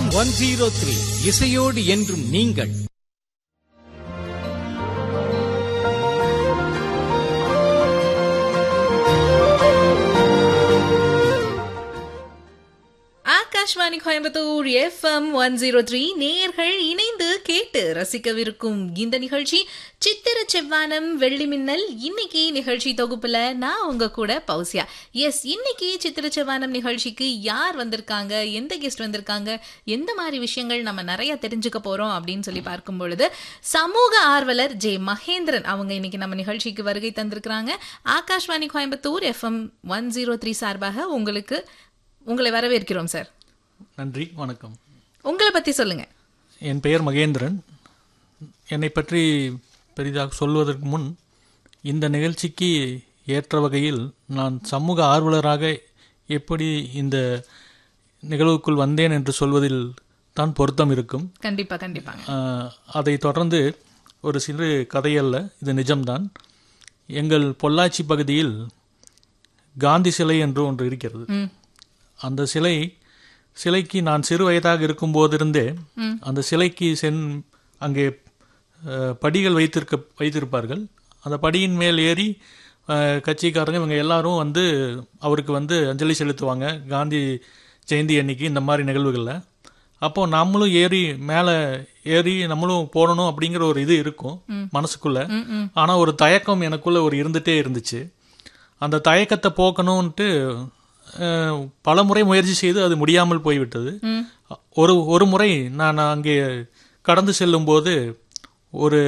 One zero three இசையோடு என்றும் நீங்கள் Akashvani Coimbatore FM one zero three நேயர்கள் இணைந்து கேட்டு ரசிக்கவிருக்கும் இந்த நிகழ்ச்சி சித்திர செவ்வானம் வெள்ளி மின்னல் இன்னைக்கு நிகழ்ச்சி தொகுப்புல நான் உங்க கூட பௌசியா எஸ் இன்னைக்கு சித்திர செவ்வானம் நிகழ்ச்சிக்கு யார் வந்திருக்காங்க எந்த கெஸ்ட் வந்திருக்காங்க எந்த மாதிரி விஷயங்கள் நம்ம நிறைய தெரிஞ்சுக்க போறோம் அப்படின்னு சொல்லி பார்க்கும் பொழுது சமூக ஆர்வலர் ஜே மகேந்திரன் அவங்க இன்னைக்கு நம்ம நிகழ்ச்சிக்கு வருகை தந்திருக்கிறாங்க Akashvani Coimbatore FM one zero three சார்பாக உங்களுக்கு உங்களை வரவேற்கிறோம் சார் நன்றி வணக்கம் உங்களை பத்தி சொல்லுங்க என் பெயர் மகேந்திரன் என்னை பற்றி பெரிதாக சொல்வதற்கு முன் இந்த நிகழ்ச்சிக்கு ஏற்ற வகையில் நான் சமூக ஆர்வலராக எப்படி இந்த நிகழ்வுக்குள் வந்தேன் என்று சொல்வதில் தான் பொருத்தம் இருக்கும் கண்டிப்பா கண்டிப்பாங்க ஆஹ், அதை தொடர்ந்து ஒரு சிறு கதையல்ல இது நிஜம்தான் எங்கள் பொள்ளாச்சி பகுதியில் காந்தி சிலை என்று ஒன்று இருக்கிறது ம் அந்த சிலை சிலைக்கு நான் சிறு வயதாக இருக்கும்போதிருந்தே அந்த சிலைக்கு சென் அங்கே அஹ், படிகள் வைத்திருக்க வைத்திருப்பார்கள் அந்த படியின் மேல் ஏறி அஹ், கட்சிக்காரங்க இவங்க எல்லாரும் வந்து அவருக்கு வந்து அஞ்சலி செலுத்துவாங்க காந்தி ஜெயந்தி அன்னைக்கு இந்த மாதிரி நிகழ்வுகளில் அப்போ நம்மளும் ஏறி மேலே ஏறி நம்மளும் போடணும் அப்படிங்கிற ஒரு இது இருக்கும் மனசுக்குள்ள ம், ம். ஆனால் ஒரு தயக்கம் எனக்குள்ள ஒரு இருந்துட்டே இருந்துச்சு அந்த தயக்கத்தை போக்கணும்ன்ட்டு அஹ், பல முறை முயற்சி செய்து அது முடியாமல் போய்விட்டது ம். ஒரு ஒரு முறை நான் அங்கே கடந்து செல்லும்போது ஒரு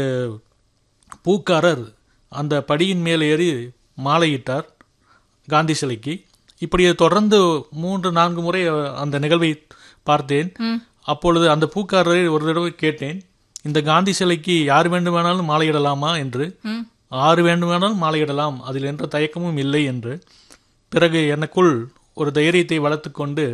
பூக்காரர் அந்த படியின் மேல் ஏறி மாலையிட்டார் காந்தி சிலைக்கு இப்படி தொடர்ந்து மூன்று நான்கு முறை அந்த நிகழ்வை பார்த்தேன் அப்பொழுது அந்த பூக்காரரை ஒரு தடவை கேட்டேன் இந்த காந்தி சிலைக்கு யார் வேண்டுமானாலும் மாலையிடலாமா என்று ம். ஆறு வேண்டுமானாலும் மாலையிடலாம் அதில் எந்த தயக்கமும் இல்லை என்று பிறகு எனக்குள் ஒரு தைரியத்தை வளர்த்துக்கொண்டு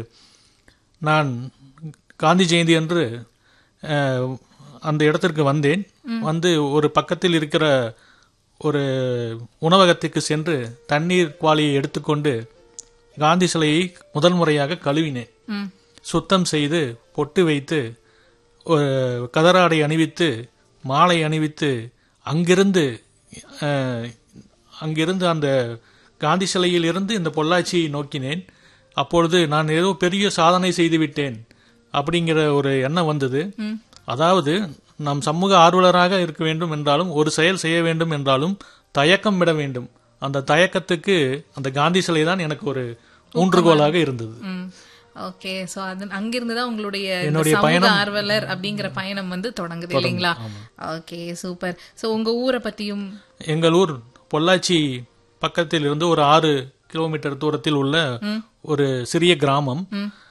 நான் காந்தி ஜெயந்தி அன்று அஹ், அந்த இடத்திற்கு வந்தேன் வந்து ஒரு பக்கத்தில் இருக்கிற ஒரு உணவகத்துக்கு சென்று தண்ணீர் குவாலியை எடுத்துக்கொண்டு காந்தி சிலையை முதல் முறையாக கழுவினேன் ம். சுத்தம் செய்து பொட்டு வைத்து ஒரு கதராடை அணிவித்து மாலை அணிவித்து அங்கிருந்து அஹ், அங்கிருந்து அந்த காந்தி சிலையில் இருந்து இந்த பொள்ளாச்சியை நோக்கினேன் அப்பொழுது நான் ஏதோ பெரிய சாதனை செய்து விட்டேன் அப்படிங்கிற ஒரு எண்ணம் வந்தது அதாவது நாம் சமூக ஆர்வலராக இருக்க வேண்டும் என்றாலும் ஒரு செயல் செய்ய வேண்டும் என்றாலும் தயக்கம் விட வேண்டும் அந்த தயக்கத்துக்கு அந்த காந்தி சிலை தான் எனக்கு ஒரு ஊன்றுகோலாக இருந்தது ம். ஓகே சோ அது அங்கிருந்து தான் உங்களுடைய இந்த என்னுடைய சமூக பயணம் ஆர்வலர் அப்படிங்கிற பயணம் வந்து தொடங்குது இல்லைங்களா ஓகே சூப்பர் சோ உங்க ஊரை பத்தியும் எங்கள் ஊர் பொள்ளாச்சி பக்கத்தில் இருந்து ஒரு ஆறு கிலோமீட்டர் தூரத்தில் உள்ள ஒரு சிறிய கிராமம்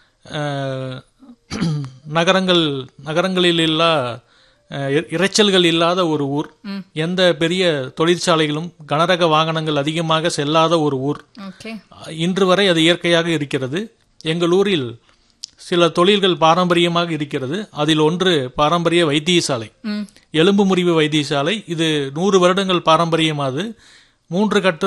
அஹ், நகரங்கள் நகரங்களில் இல்லா அஹ், இ- இரைச்சல்கள் இல்லாத ஒரு ஊர் எந்த பெரிய தொழிற்சாலைகளும் கனரக வாகனங்கள் அதிகமாக செல்லாத ஒரு ஊர் ஓகே இன்று வரை அது இயற்கையாக இருக்கிறது எங்கள் ஊரில் சில தொழில்கள் பாரம்பரியமாக இருக்கிறது அதில் ஒன்று பாரம்பரிய வைத்தியசாலை ம். எலும்பு முறிவு வைத்தியசாலை இது நூறு வருடங்கள் பாரம்பரியமாது மூன்று கட்ட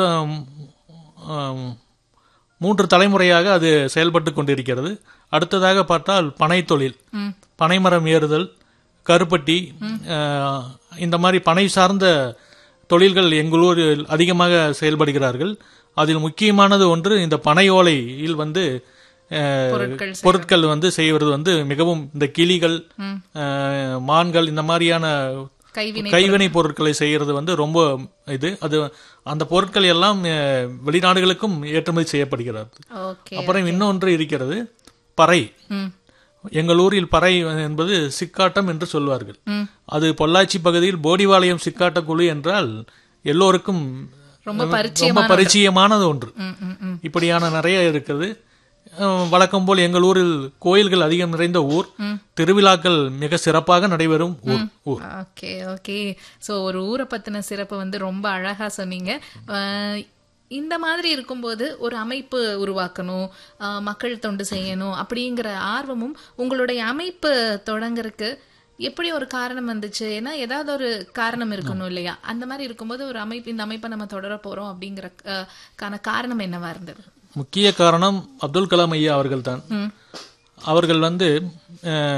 ஆம், மூன்று தலைமுறையாக அது செயல்பட்டு கொண்டிருக்கிறது அடுத்ததாக பார்த்தால் பனை தொழில் ம். பனைமரம் ஏறுதல் கருப்பட்டி அஹ், இந்த மாதிரி பனை சார்ந்த தொழில்கள் எங்கள் ஊரில் அதிகமாக செயல்படுகிறார்கள் அதில் முக்கியமானது ஒன்று இந்த பனை ஓலையில் வந்து அஹ், பொருட்கள் பொருட்கள் வந்து செய்வது வந்து மிகவும் இந்த கிளிகள் அஹ், மான்கள் இந்த மாதிரியான கைவினை கைவினை பொருட்களை செய்யறது வந்து ரொம்ப இது அது அந்த பொருட்கள் எல்லாம் அஹ், வெளிநாடுகளுக்கும் ஏற்றுமதி செய்யப்படுகிறது ஓகே அப்புறம் இன்னொன்று இருக்கிறது பறை ம். எங்கள் ஊரில் பறை என்பது சிக்காட்டம் என்று சொல்வார்கள் ம். அது பொள்ளாச்சி பகுதியில் போடிவாளையம் சிக்காட்ட குழு என்றால் எல்லோருக்கும் ரொம்ப ரொம்ப பரிச்சயமான பரிச்சயமானது ஒன்று ம், ம், ம். இப்படியான நிறைய இருக்குது அஹ், வழக்கம் போல் எங்கள் ஊரில் கோயில்கள் அதிகம் நிறைந்த ஊர் திருவிழாக்கள் மிக சிறப்பாக நடைபெறும் ஊர் ஊர் ஓகே ஓகே ஸோ ஒரு ஊரை பத்தின சிறப்பு வந்து ரொம்ப அழகா சொன்னீங்க அஹ், இந்த மாதிரி இருக்கும்போது ஒரு அமைப்பு உருவாக்கணும் அஹ், மக்கள் தொண்டு செய்யணும் அப்படிங்கிற ஆர்வமும் உங்களுடைய அமைப்பு தொடங்குறதுக்கு எப்படி ஒரு காரணம் வந்துச்சு ஏன்னா ஏதாவது ஒரு காரணம் இருக்கணும் இல்லையா அந்த மாதிரி இருக்கும்போது ஒரு அமைப்பு இந்த அமைப்பை நம்ம தொடர போறோம் அப்படிங்கிற அஹ், கான காரணம் என்னவா இருந்தது முக்கிய காரணம் அப்துல் கலாம் ஐயா அவர்கள்தான் அவர்கள் வந்து அஹ்,